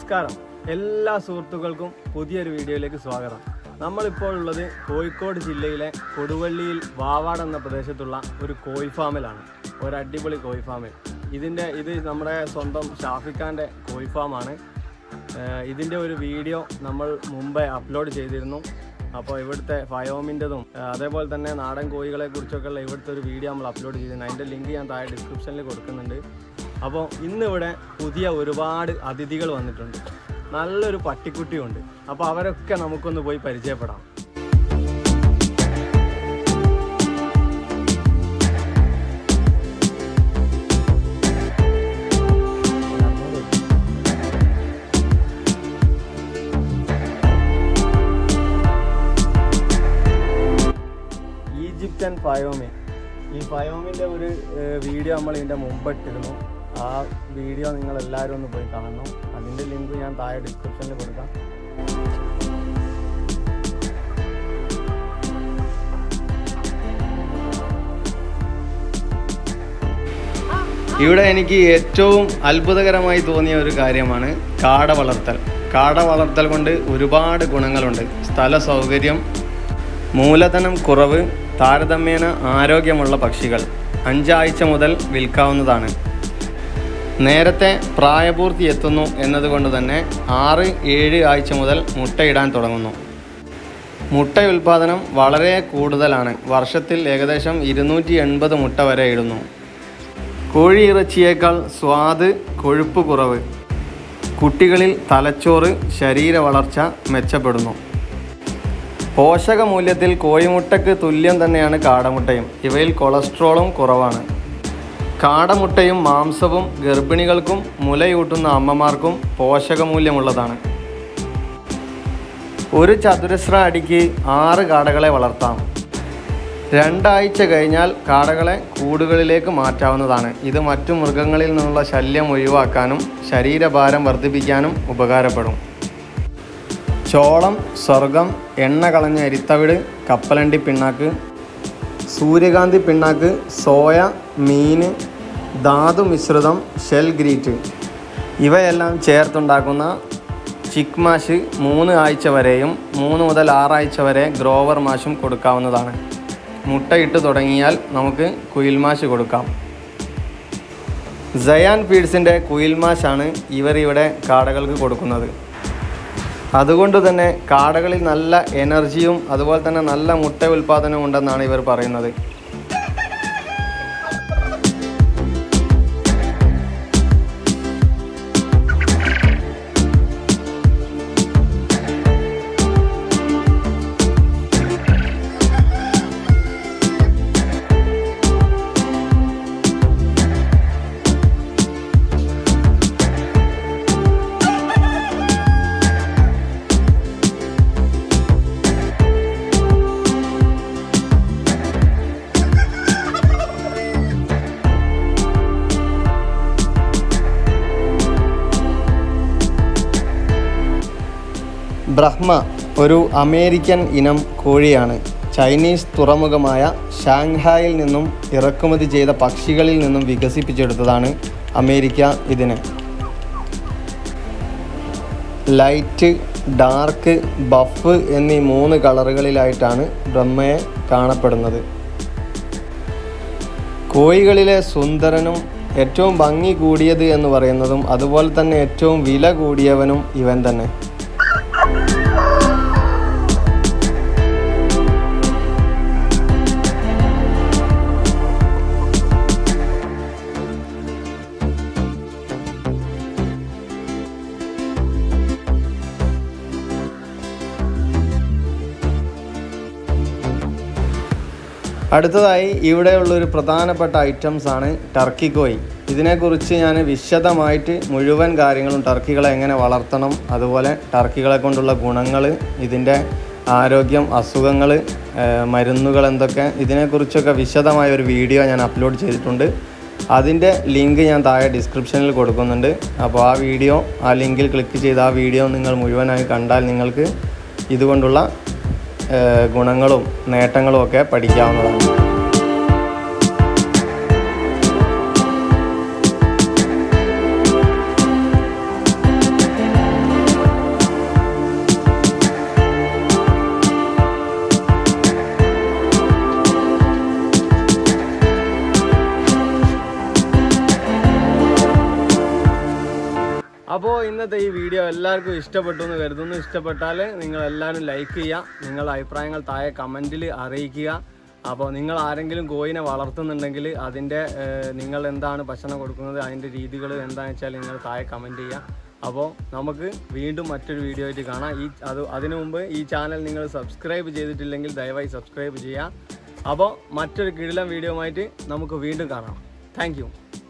നമസ്കാരം എല്ലാ സുഹൃത്തുക്കൾക്കും പുതിയൊരു വീഡിയോയിലേക്ക് സ്വാഗതം നമ്മളിപ്പോൾ ഉള്ളത് കോഴിക്കോട് ജില്ലയിലെ കൊടുവള്ളിയിൽ വാവാട് എന്ന പ്രദേശത്തുള്ള ഒരു കോഴി ഫാമിലാണ് ഒരു അടിപൊളി കോഴി ഫാമിൽ ഇതിൻ്റെ ഇത് നമ്മുടെ സ്വന്തം ഷാഫിഖാൻ്റെ കോഴി ഫാമാണ് ഏഹ് ഇതിൻ്റെ ഒരു വീഡിയോ നമ്മൾ മുമ്പേ അപ്ലോഡ് ചെയ്തിരുന്നു അപ്പോൾ ഇവിടുത്തെ ഫയോമിൻ്റെതും അതേപോലെ തന്നെ നാടൻ കോഴികളെ കുറിച്ചൊക്കെയുള്ള ഇവിടുത്തെ ഒരു വീഡിയോ നമ്മൾ അപ്ലോഡ് ചെയ്തിരുന്നു അതിൻ്റെ ലിങ്ക് ഞാൻ താഴെ ഡിസ്ക്രിപ്ഷനിൽ കൊടുക്കുന്നുണ്ട് അപ്പോൾ ഇന്നിവിടെ പുതിയ ഒരുപാട് അതിഥികൾ വന്നിട്ടുണ്ട് നല്ലൊരു പട്ടിക്കുട്ടിയുണ്ട് അപ്പോൾ അവരൊക്കെ നമുക്കൊന്ന് പോയി പരിചയപ്പെടാം ഈജിപ്ഷ്യൻ ഫയോമി ഈ ഫയോമിൻ്റെ ഒരു ഏഹ്, വീഡിയോ നമ്മൾ ഇതിൻ്റെ മുമ്പ് ഇട്ടിരുന്നു ആ വീഡിയോ നിങ്ങൾ എല്ലാവരും ഒന്ന് പോയി കാണണം അതിൻ്റെ ലിങ്ക് ഞാൻ താഴെ ഡിസ്ക്രിപ്ഷനിൽ കൊടുക്കാം ഇവിടെ എനിക്ക് ഏറ്റവും അത്ഭുതകരമായി തോന്നിയ ഒരു കാര്യമാണ് കാട വളർത്തൽ കാട വളർത്തൽ കൊണ്ട് ഒരുപാട് ഗുണങ്ങളുണ്ട് സ്ഥല സൗകര്യം മൂലധനം കുറവ് താരതമ്യേന ആരോഗ്യമുള്ള പക്ഷികൾ അഞ്ചാഴ്ച മുതൽ വിൽക്കാവുന്നതാണ് നേരത്തെ പ്രായപൂർത്തി എത്തുന്നു എന്നതുകൊണ്ട് തന്നെ ആറ് ഏഴ് ആഴ്ച മുതൽ മുട്ടയിടാൻ തുടങ്ങുന്നു മുട്ട ഉൽപാദനം വളരെ കൂടുതലാണ് വർഷത്തിൽ ഏകദേശം ഇരുന്നൂറ്റി എൺപത് മുട്ട വരെ ഇടുന്നു കോഴിയിറച്ചിയേക്കാൾ സ്വാദ് കൊഴുപ്പ് കുറവ് കുട്ടികളിൽ തലച്ചോറ് ശരീര വളർച്ച മെച്ചപ്പെടുന്നു പോഷകമൂല്യത്തിൽ കോഴിമുട്ടയ്ക്ക് തുല്യം തന്നെയാണ് കാടമുട്ടയും ഇവയിൽ കൊളസ്ട്രോളും കുറവാണ് കാടമുട്ടയും മാംസവും ഗർഭിണികൾക്കും മുലയൂട്ടുന്ന അമ്മമാർക്കും പോഷകമൂല്യമുള്ളതാണ് ഒരു ചതുരശ്ര അടിക്ക് ആറ് കാടകളെ വളർത്താം രണ്ടാഴ്ച കഴിഞ്ഞാൽ കാടകളെ കൂടുകളിലേക്ക് മാറ്റാവുന്നതാണ് ഇത് മറ്റു മൃഗങ്ങളിൽ നിന്നുള്ള ശല്യം ഒഴിവാക്കാനും ശരീരഭാരം വർദ്ധിപ്പിക്കാനും ഉപകാരപ്പെടും ചോളം സ്വർഗം എണ്ണ കളഞ്ഞ അരിത്തവിട് കപ്പലണ്ടി പിണ്ണാക്ക് സൂര്യകാന്തി പിണ്ണാക്ക് സോയ മീന് ധാതു മിശ്രിതം ഷെൽ ഗ്രീറ്റ് ഇവയെല്ലാം ചേർത്തുണ്ടാക്കുന്ന ചിക്ക് മാഷ് മൂന്ന് ആഴ്ച വരെയും മൂന്ന് മുതൽ ആറാഴ്ച വരെ ഗ്രോവർ മാഷും കൊടുക്കാവുന്നതാണ് മുട്ടയിട്ട് തുടങ്ങിയാൽ നമുക്ക് കുയിൽ മാഷ് കൊടുക്കാം സയാൻ ഫീഡ്സിൻ്റെ കുയിൽ മാഷാണ് ഇവർ ഇവിടെ കാടകൾക്ക് കൊടുക്കുന്നത് അതുകൊണ്ട് തന്നെ കാടകളിൽ നല്ല എനർജിയും അതുപോലെ തന്നെ നല്ല മുട്ട ഉൽപ്പാദനവും ഉണ്ടെന്നാണ് ഇവർ പറയുന്നത് ബ്രഹ്മ ഒരു അമേരിക്കൻ ഇനം കോഴിയാണ് ചൈനീസ് തുറമുഖമായ ഷാങ്ഹായിൽ നിന്നും ഇറക്കുമതി ചെയ്ത പക്ഷികളിൽ നിന്നും വികസിപ്പിച്ചെടുത്തതാണ് അമേരിക്ക ഇതിനെ ലൈറ്റ് ഡാർക്ക് ബഫ് എന്നീ മൂന്ന് കളറുകളിലായിട്ടാണ് ബ്രഹ്മയെ കാണപ്പെടുന്നത് കോഴികളിലെ സുന്ദരനും ഏറ്റവും ഭംഗി കൂടിയത് എന്ന് പറയുന്നതും അതുപോലെ തന്നെ ഏറ്റവും വില കൂടിയവനും ഇവൻ തന്നെ അടുത്തതായി ഇവിടെയുള്ള ഒരു പ്രധാനപ്പെട്ട ഐറ്റംസ് ആണ് ടർക്കി കോഴി ഇതിനെക്കുറിച്ച് ഞാൻ വിശദമായിട്ട് മുഴുവൻ കാര്യങ്ങളും ടർക്കികളെ എങ്ങനെ വളർത്തണം അതുപോലെ ടർക്കികളെ കൊണ്ടുള്ള ഗുണങ്ങൾ ഇതിൻ്റെ ആരോഗ്യം അസുഖങ്ങൾ മരുന്നുകൾ എന്തൊക്കെ ഇതിനെക്കുറിച്ചൊക്കെ വിശദമായ ഒരു വീഡിയോ ഞാൻ അപ്ലോഡ് ചെയ്തിട്ടുണ്ട് അതിൻ്റെ ലിങ്ക് ഞാൻ താഴെ ഡിസ്ക്രിപ്ഷനിൽ കൊടുക്കുന്നുണ്ട് അപ്പോൾ ആ വീഡിയോ ആ ലിങ്കിൽ ക്ലിക്ക് ചെയ്ത് ആ വീഡിയോ നിങ്ങൾ മുഴുവനായി കണ്ടാൽ നിങ്ങൾക്ക് ഇതുകൊണ്ടുള്ള ഏഹ് ഗുണങ്ങളും നേട്ടങ്ങളും ഒക്കെ പഠിക്കാവുന്നതാണ് അപ്പോൾ ഇന്നത്തെ ഈ വീഡിയോ എല്ലാവർക്കും ഇഷ്ടപ്പെട്ടു എന്ന് കരുതുന്നു ഇഷ്ടപ്പെട്ടാൽ നിങ്ങൾ എല്ലാവരും ലൈക്ക് ചെയ്യുക നിങ്ങളുടെ അഭിപ്രായങ്ങൾ താഴെ കമൻറ്റിൽ അറിയിക്കുക അപ്പോൾ നിങ്ങൾ ആരെങ്കിലും കോയിനെ വളർത്തുന്നുണ്ടെങ്കിൽ അതിൻ്റെ ഏഹ്, നിങ്ങൾ എന്താണ് ഭക്ഷണം കൊടുക്കുന്നത് അതിൻ്റെ രീതികൾ എന്താണെന്ന് വെച്ചാൽ നിങ്ങൾ താഴെ കമൻറ്റ് ചെയ്യുക അപ്പോൾ നമുക്ക് വീണ്ടും മറ്റൊരു വീഡിയോ ആയിട്ട് കാണാം ഈ അത് അതിനു മുമ്പ് ഈ ചാനൽ നിങ്ങൾ സബ്സ്ക്രൈബ് ചെയ്തിട്ടില്ലെങ്കിൽ ദയവായി സബ്സ്ക്രൈബ് ചെയ്യുക അപ്പോൾ മറ്റൊരു കിടിലം വീഡിയോ ആയിട്ട് നമുക്ക് വീണ്ടും കാണാം താങ്ക്